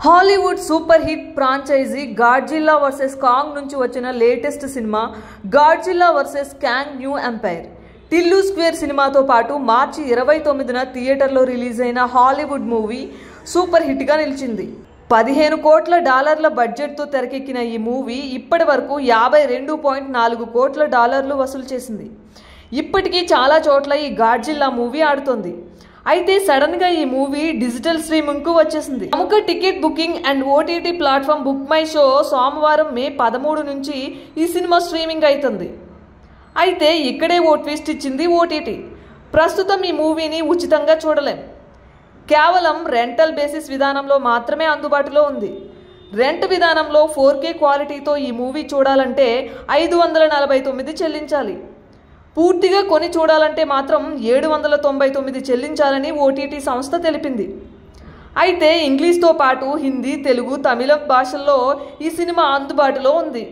Hollywood super hit franchise Godzilla versus Kong నుంచి వచ్చిన latest cinema Godzilla versus Kong new empire Tillu square సినిమాతో పాటు మార్చి ఇరవై తొమ్మిదిన థియేటర్లో రిలీజ్ అయిన హాలీవుడ్ మూవీ సూపర్ హిట్గా నిలిచింది పదిహేను కోట్ల డాలర్ల బడ్జెట్తో తెరకెక్కిన ఈ మూవీ ఇప్పటి వరకు యాభై రెండు పాయింట్ నాలుగు కోట్ల డాలర్లు వసూలు చేసింది ఇప్పటికీ చాలా చోట్ల ఈ గాడ్జిల్లా మూవీ ఆడుతోంది అయితే సడన్ గా ఈ మూవీ డిజిటల్ స్ట్రీమింగ్ కు వచ్చేసింది ప్రముఖ ticket booking and OTT platform book my show సోమవారం మే పదమూడు నుంచి ఈ సినిమా స్ట్రీమింగ్ అవుతుంది అయితే ఇక్కడే ఓ ట్విస్ట్ ఇచ్చింది ఓటీటీ ప్రస్తుతం ఈ మూవీని ఉచితంగా చూడలేం కేవలం రెంటల్ బేసిస్ విధానంలో మాత్రమే అందుబాటులో ఉంది రెంట్ విధానంలో ఫోర్ కే క్వాలిటీతో ఈ మూవీ చూడాలంటే ఐదు వందల నలభై తొమ్మిది చెల్లించాలి పూర్తిగా కొని చూడాలంటే మాత్రం ఏడు వందల తొంభై తొమ్మిది చెల్లించాలని ఓటీటీ సంస్థ తెలిపింది అయితే ఇంగ్లీష్తో పాటు హిందీ తెలుగు తమిళం భాషల్లో ఈ సినిమా అందుబాటులో ఉంది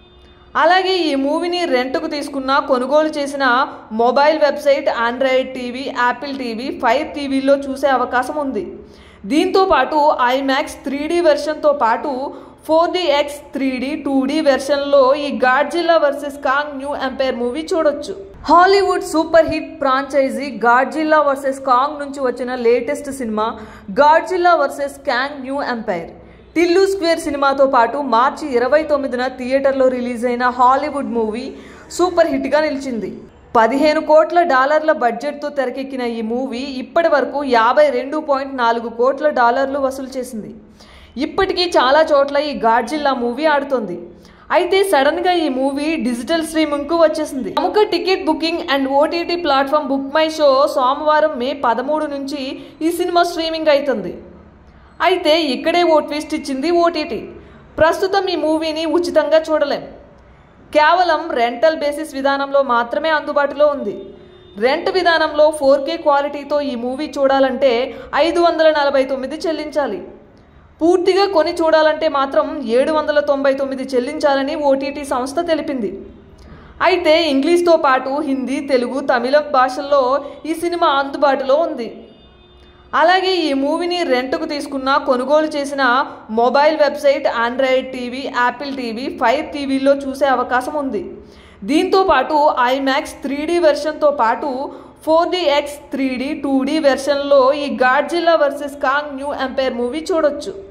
అలాగే ఈ మూవీని రెంట్కు తీసుకున్న కొనుగోలు చేసిన mobile website Android TV Apple TV fire టీవీలో చూసే అవకాశం ఉంది దీంతో పాటు ఐమాక్స్ త్రీ డీ వెర్షన్తో పాటు four D X three D two D వెర్షన్లో ఈ Godzilla versus Kong new empire movie చూడొచ్చు Hollywood super hit franchise Godzilla versus Kong నుంచి వచ్చిన latest cinema Godzilla versus Kong new empire Tillu square సినిమాతో పాటు మార్చి ఇరవై తొమ్మిదిన థియేటర్లో రిలీజ్ అయిన హాలీవుడ్ మూవీ సూపర్ హిట్గా నిలిచింది పదిహేను కోట్ల డాలర్ల బడ్జెట్తో తెరకెక్కిన ఈ మూవీ ఇప్పటి వరకు యాభై రెండు పాయింట్ నాలుగు కోట్ల డాలర్లు వసూలు చేసింది ఇప్పటికీ చాలా చోట్ల ఈ గాడ్జిల్లా మూవీ ఆడుతోంది అయితే సడన్ గా ఈ మూవీ డిజిటల్ స్ట్రీమింగ్ కు వచ్చేసింది ప్రముఖ ticket booking and OTT platform book my show సోమవారం మే పదమూడు నుంచి ఈ సినిమా స్ట్రీమింగ్ అవుతుంది అయితే ఇక్కడే ఓ ట్విస్ట్ ఇచ్చింది ఓటీటీ ప్రస్తుతం ఈ మూవీని ఉచితంగా చూడలేం కేవలం రెంటల్ బేసిస్ విధానంలో మాత్రమే అందుబాటులో ఉంది రెంట్ విధానంలో ఫోర్ కే క్వాలిటీతో ఈ మూవీ చూడాలంటే ఐదు వందల నలభై తొమ్మిది చెల్లించాలి పూర్తిగా కొని చూడాలంటే మాత్రం ఏడు వందల తొంభై తొమ్మిది చెల్లించాలని ఓటీటీ సంస్థ తెలిపింది అయితే ఇంగ్లీష్తో పాటు హిందీ తెలుగు తమిళం భాషల్లో ఈ సినిమా అందుబాటులో ఉంది అలాగే ఈ మూవీని రెంట్కు తీసుకున్న కొనుగోలు చేసిన mobile website Android TV Apple TV fire టీవీలో చూసే అవకాశం ఉంది దీంతో పాటు ఐమాక్స్ త్రీ డీ వెర్షన్తో పాటు four D X three D two D వెర్షన్లో ఈ Godzilla versus Kong new empire movie చూడొచ్చు